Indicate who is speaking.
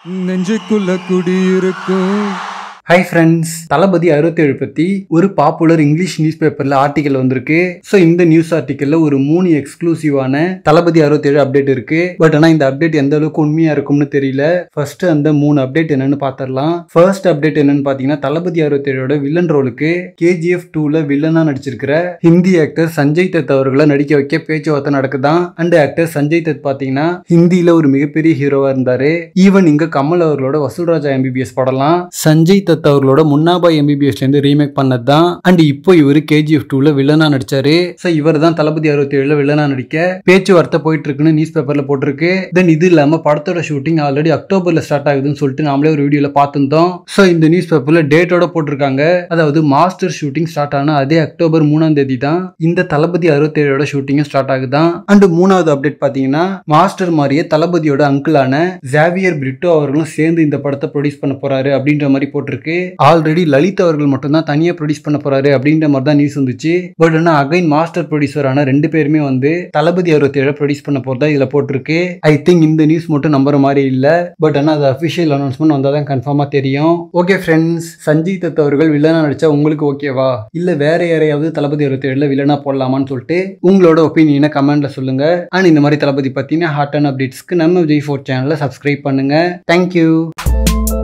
Speaker 1: நெஞ்சுக்குள்ள குடியிருக்கும்
Speaker 2: hi friends தளபதி அறுபத்தேழு பற்றி ஒரு பாப்புலர் இங்கிலீஷ் நியூஸ் பேப்பரில் ஆர்டிக்கல் வந்திருக்கு ஸோ இந்த நியூஸ் ஆர்டிக்கலில் ஒரு மூணு எக்ஸ்க்ளூசிவான தளபதி அறுபத்தேழு அப்டேட் இருக்கு பட் ஆனால் இந்த அப்டேட் எந்த அளவுக்கு உண்மையாக இருக்கும்னு தெரியல ஃபர்ஸ்ட் அந்த மூணு அப்டேட் என்னன்னு பார்த்துடலாம் ஃபர்ஸ்ட் அப்டேட் என்னன்னு பார்த்தீங்கன்னா தளபதி அறுபத்தேழோட வில்லன் ரோலுக்கு கேஜிஎஃப் டூல வில்லனாக நடிச்சிருக்கிற ஹிந்தி ஆக்டர் சஞ்சய் தத் அவர்களை நடிக்க வைக்க பேச்சுவார்த்தை நடக்குதான் அண்ட் ஆக்டர் சஞ்சய் தத் பார்த்தீங்கன்னா ஹிந்தியில் ஒரு மிகப்பெரிய ஹீரோவாக இருந்தாரு ஈவன் இங்க கமல் அவர்களோட வசூல்ராஜா எம்பிபிஎஸ் படலாம் சஞ்சய் தத் அவர்களோட முன்னாபாய் எம்பிபிஎஸ்ல இருந்து ரீமேக் பண்ணது தான் அண்ட் இப்போ இவர் கேஜிஎஃப் டூல வில்லனா நடிச்சாரு ஸோ இவர் தான் தளபதி அறுபத்தி ஏழுல வில்லனா நடிக்க பேச்சுவார்த்தை போயிட்டு இருக்குன்னு நியூஸ் பேப்பர்ல போட்டிருக்கு தென் இது இல்லாம படத்தோட ஷூட்டிங் ஆல்ரெடி அக்டோபர்ல ஸ்டார்ட் ஆகுதுன்னு சொல்லிட்டு நாமளே ஒரு வீடியோல பார்த்துருந்தோம் ஸோ இந்த நியூஸ் பேப்பர்ல டேட்டோட போட்டிருக்காங்க அதாவது மாஸ்டர் ஷூட்டிங் ஸ்டார்ட் ஆன அதே அக்டோபர் மூணாம் தேதி தான் இந்த தளபதி அறுபத்தேழோட ஷூட்டிங்கும் ஸ்டார்ட் ஆகுதான் அண்ட் மூணாவது அப்டேட் பாத்தீங்கன்னா மாஸ்டர் மாதிரியே தளபதியோட அங்கிளான ஜாவியர் பிரிட்டோ அவர்களும் சேர்ந்து இந்த படத்தை ப்ரொடியூஸ் பண்ண போறாரு அப்படின்ற மாதிரி போட்டிருக்கு ஆல்ரெடி லலித் அவர்கள் மட்டும்தான் தனியா ப்ரொடியூஸ் பண்ண போறாரு அப்படின்ற மாதிரி தான் நியூஸ் வந்துச்சு பட் ஆனால் அகைன் மாஸ்டர் ப்ரொடியூசரான ரெண்டு பேருமே வந்து தளபதி அறுபத்தேழு ப்ரொடியூஸ் பண்ண போறதா இதுல போட்டிருக்கு ஐ திங்க் இந்த நியூஸ் மட்டும் நம்புற மாதிரி இல்ல பட் ஆனால் அது அஃபிஷியல் அனௌன்ஸ்மெண்ட் வந்தால் தான் கன்ஃபார்மாக தெரியும் ஓகே ஃப்ரெண்ட்ஸ் சஞ்சய் தத் அவர்கள் வில்லனா நடிச்சா உங்களுக்கு ஓகேவா இல்ல வேற யாரையாவது தளபதி அறுபத்தேழுல வில்லனா போடலாமான்னு சொல்லிட்டு உங்களோட ஒப்பீனியனை கமெண்ட்ல சொல்லுங்க அண்ட் இந்த மாதிரி தளபதி பத்தின ஹாட் அண்ட் அப்டேட்ஸ்க்கு நம்ம விஜய் ஃபோர் சேனலை சப்ஸ்கிரைப் பண்ணுங்க தேங்க்யூ